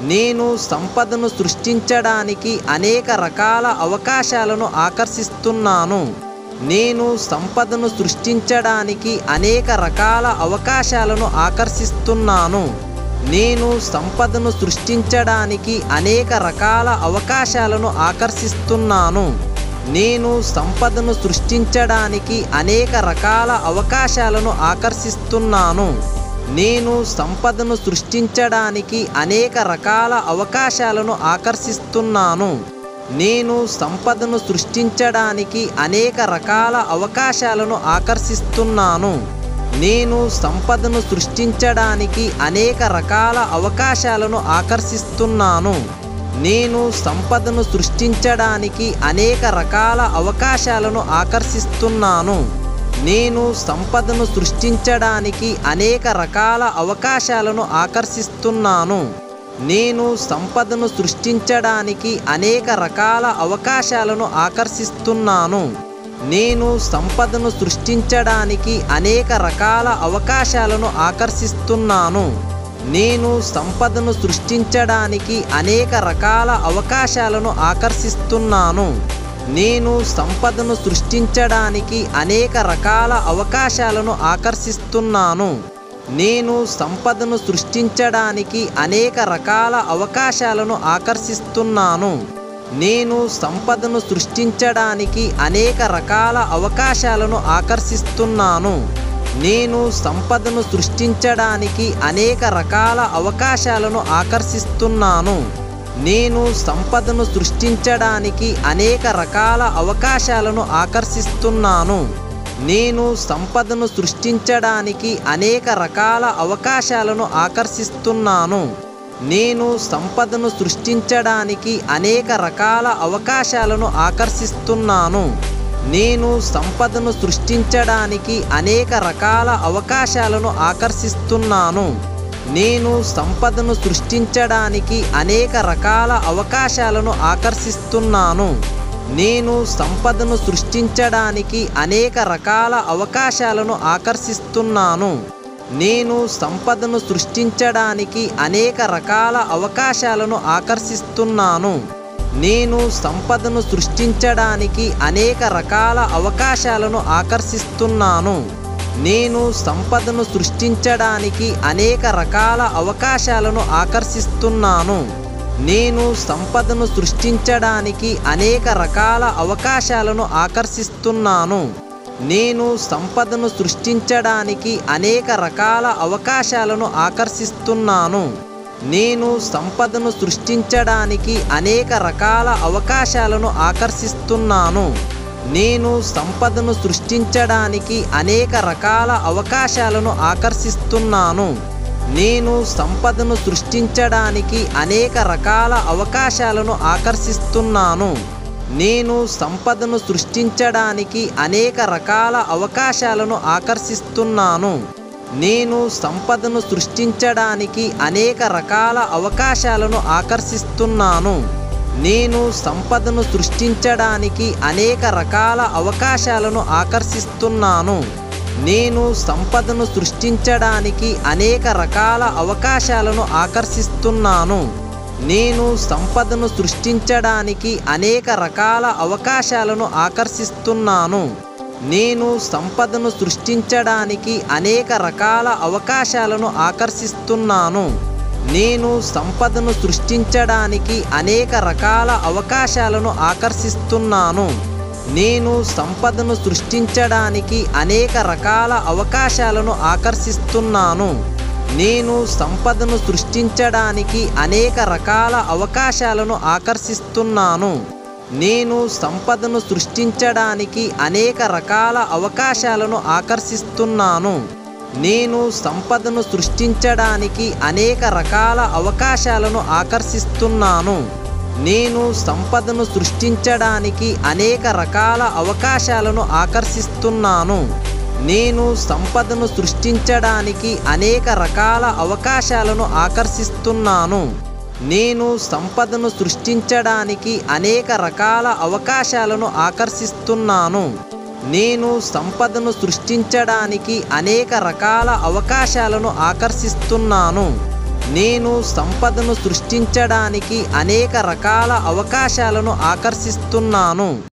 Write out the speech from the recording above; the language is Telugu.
నేను సంపదను సృష్టించడానికి అనేక రకాల అవకాశాలను ఆకర్షిస్తున్నాను నేను సంపదను సృష్టించడానికి అనేక రకాల అవకాశాలను ఆకర్షిస్తున్నాను నేను సంపదను సృష్టించడానికి అనేక రకాల అవకాశాలను ఆకర్షిస్తున్నాను నేను సంపదను సృష్టించడానికి అనేక రకాల అవకాశాలను ఆకర్షిస్తున్నాను నేను సంపదను సృష్టించడానికి అనేక రకాల అవకాశాలను ఆకర్షిస్తున్నాను నేను సంపదను సృష్టించడానికి అనేక రకాల అవకాశాలను ఆకర్షిస్తున్నాను నేను సంపదను సృష్టించడానికి అనేక రకాల అవకాశాలను ఆకర్షిస్తున్నాను నేను సంపదను సృష్టించడానికి అనేక రకాల అవకాశాలను ఆకర్షిస్తున్నాను నేను సంపదను సృష్టించడానికి అనేక రకాల అవకాశాలను ఆకర్షిస్తున్నాను నేను సంపదను సృష్టించడానికి అనేక రకాల అవకాశాలను ఆకర్షిస్తున్నాను నేను సంపదను సృష్టించడానికి అనేక రకాల అవకాశాలను ఆకర్షిస్తున్నాను నేను సంపదను సృష్టించడానికి అనేక రకాల అవకాశాలను ఆకర్షిస్తున్నాను నేను సంపదను సృష్టించడానికి అనేక రకాల అవకాశాలను ఆకర్షిస్తున్నాను నేను సంపదను సృష్టించడానికి అనేక రకాల అవకాశాలను ఆకర్షిస్తున్నాను నేను సంపదను సృష్టించడానికి అనేక రకాల అవకాశాలను ఆకర్షిస్తున్నాను నేను సంపదను సృష్టించడానికి అనేక రకాల అవకాశాలను ఆకర్షిస్తున్నాను నేను సంపదను సృష్టించడానికి అనేక రకాల అవకాశాలను ఆకర్షిస్తున్నాను నేను సంపదను సృష్టించడానికి అనేక రకాల అవకాశాలను ఆకర్షిస్తున్నాను నేను సంపదను సృష్టించడానికి అనేక రకాల అవకాశాలను ఆకర్షిస్తున్నాను నేను సంపదను సృష్టించడానికి అనేక రకాల అవకాశాలను ఆకర్షిస్తున్నాను నేను సంపదను సృష్టించడానికి అనేక రకాల అవకాశాలను ఆకర్షిస్తున్నాను నేను సంపదను సృష్టించడానికి అనేక రకాల అవకాశాలను ఆకర్షిస్తున్నాను నేను సంపదను సృష్టించడానికి అనేక రకాల అవకాశాలను ఆకర్షిస్తున్నాను నేను సంపదను సృష్టించడానికి అనేక రకాల అవకాశాలను ఆకర్షిస్తున్నాను నేను సంపదను సృష్టించడానికి అనేక రకాల అవకాశాలను ఆకర్షిస్తున్నాను నేను సంపదను సృష్టించడానికి అనేక రకాల అవకాశాలను ఆకర్షిస్తున్నాను నేను సంపదను సృష్టించడానికి అనేక రకాల అవకాశాలను ఆకర్షిస్తున్నాను నేను సంపదను సృష్టించడానికి అనేక రకాల అవకాశాలను ఆకర్షిస్తున్నాను నేను సంపదను సృష్టించడానికి అనేక రకాల అవకాశాలను ఆకర్షిస్తున్నాను నేను సంపదను సృష్టించడానికి అనేక రకాల అవకాశాలను ఆకర్షిస్తున్నాను నేను సంపదను సృష్టించడానికి అనేక రకాల అవకాశాలను ఆకర్షిస్తున్నాను నేను సంపదను సృష్టించడానికి అనేక రకాల అవకాశాలను ఆకర్షిస్తున్నాను నేను సంపదను సృష్టించడానికి అనేక రకాల అవకాశాలను ఆకర్షిస్తున్నాను నేను సంపదను సృష్టించడానికి అనేక రకాల అవకాశాలను ఆకర్షిస్తున్నాను నేను సంపదను సృష్టించడానికి అనేక రకాల అవకాశాలను ఆకర్షిస్తున్నాను నేను సంపదను సృష్టించడానికి అనేక రకాల అవకాశాలను ఆకర్షిస్తున్నాను నేను సంపదను సృష్టించడానికి అనేక రకాల అవకాశాలను ఆకర్షిస్తున్నాను నేను సంపదను సృష్టించడానికి అనేక రకాల అవకాశాలను ఆకర్షిస్తున్నాను నేను సంపదను సృష్టించడానికి అనేక రకాల అవకాశాలను ఆకర్షిస్తున్నాను నేను సంపదను సృష్టించడానికి అనేక రకాల అవకాశాలను ఆకర్షిస్తున్నాను నేను సంపదను సృష్టించడానికి అనేక రకాల అవకాశాలను ఆకర్షిస్తున్నాను నేను సంపదను సృష్టించడానికి అనేక రకాల అవకాశాలను ఆకర్షిస్తున్నాను నేను సంపదను సృష్టించడానికి అనేక రకాల అవకాశాలను ఆకర్షిస్తున్నాను నేను సంపదను సృష్టించడానికి అనేక రకాల అవకాశాలను ఆకర్షిస్తున్నాను నేను సంపదను సృష్టించడానికి అనేక రకాల అవకాశాలను ఆకర్షిస్తున్నాను నేను సంపదను సృష్టించడానికి అనేక రకాల అవకాశాలను ఆకర్షిస్తున్నాను